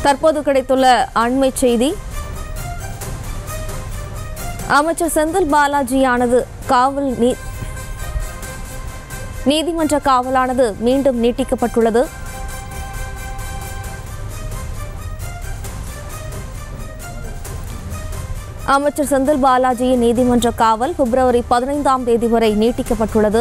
தற்போது கிடைத்துள்ள அண்மை செய்தி அமைச்சர் செந்தில் பாலாஜியானது காவல் நீ நீதிமன்ற காவலானது மீண்டும் நீட்டிக்கப்பட்டுள்ளது அமைச்சர் செந்தில் பாலாஜியின் நீதிமன்ற காவல் பிப்ரவரி பதினைந்தாம் தேதி வரை நீட்டிக்கப்பட்டுள்ளது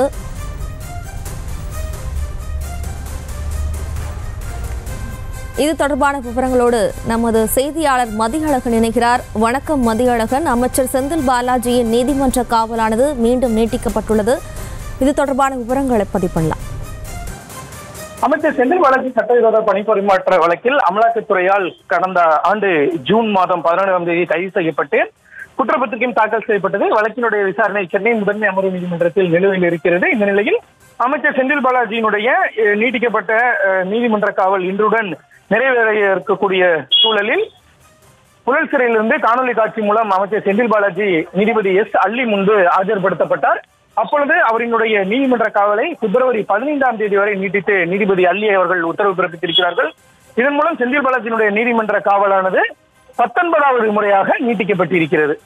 இது தொடர்பான விவரங்களோடு நமது செய்தியாளர் மதியழகன் இணைகிறார் வணக்கம் மதியழகன் அமைச்சர் செந்தில் பாலாஜியின் நீதிமன்ற காவலானது மீண்டும் நீட்டிக்கப்பட்டுள்ளது இது தொடர்பான விவரங்களை பதிவு பண்ணலாம் அமைச்சர் செந்தில் பாலாஜி சட்டவிரோத பணிப்பரிமாற்ற வழக்கில் அமலாக்கத்துறையால் கடந்த ஆண்டு ஜூன் மாதம் பதினான்காம் தேதி கைது செய்யப்பட்டு குற்றப்பத்திரிகையும் தாக்கல் செய்யப்பட்டது வழக்கினுடைய விசாரணை சென்னை முதன்மை அமர்வு நீதிமன்றத்தில் நிலுவையில் இருக்கிறது இந்த நிலையில் அமைச்சர் செந்தில் பாலாஜியினுடைய அஹ், நீட்டிக்கப்பட்ட அஹ், நீதிமன்ற காவல் இன்றுடன் நிறைவேற இருக்கக்கூடிய சூழலில் புழல் சிறையிலிருந்து காணொலி காட்சி மூலம் அமைச்சர் செந்தில் பாலாஜி நீதிபதி எஸ் அள்ளி முன்பு ஆஜர்படுத்தப்பட்டார் அப்பொழுது அவரினுடைய நீதிமன்ற காவலை பிப்ரவரி பதினைந்தாம் தேதி வரை நீட்டித்து நீதிபதி அள்ளி அவர்கள் உத்தரவு பிறப்பித்திருக்கிறார்கள் இதன் மூலம் செந்தில் பாலாஜியினுடைய நீதிமன்ற காவலானது பத்தொன்பதாவது முறையாக நீட்டிக்கப்பட்டிருக்கிறது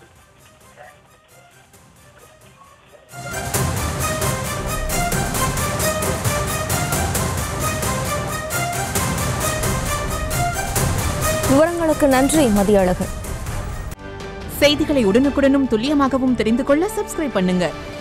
விவரங்களுக்கு நன்றி மதியழகன் செய்திகளை உடனுக்குடனும் துல்லியமாகவும் தெரிந்து கொள்ள சப்ஸ்கிரைப் பண்ணுங்க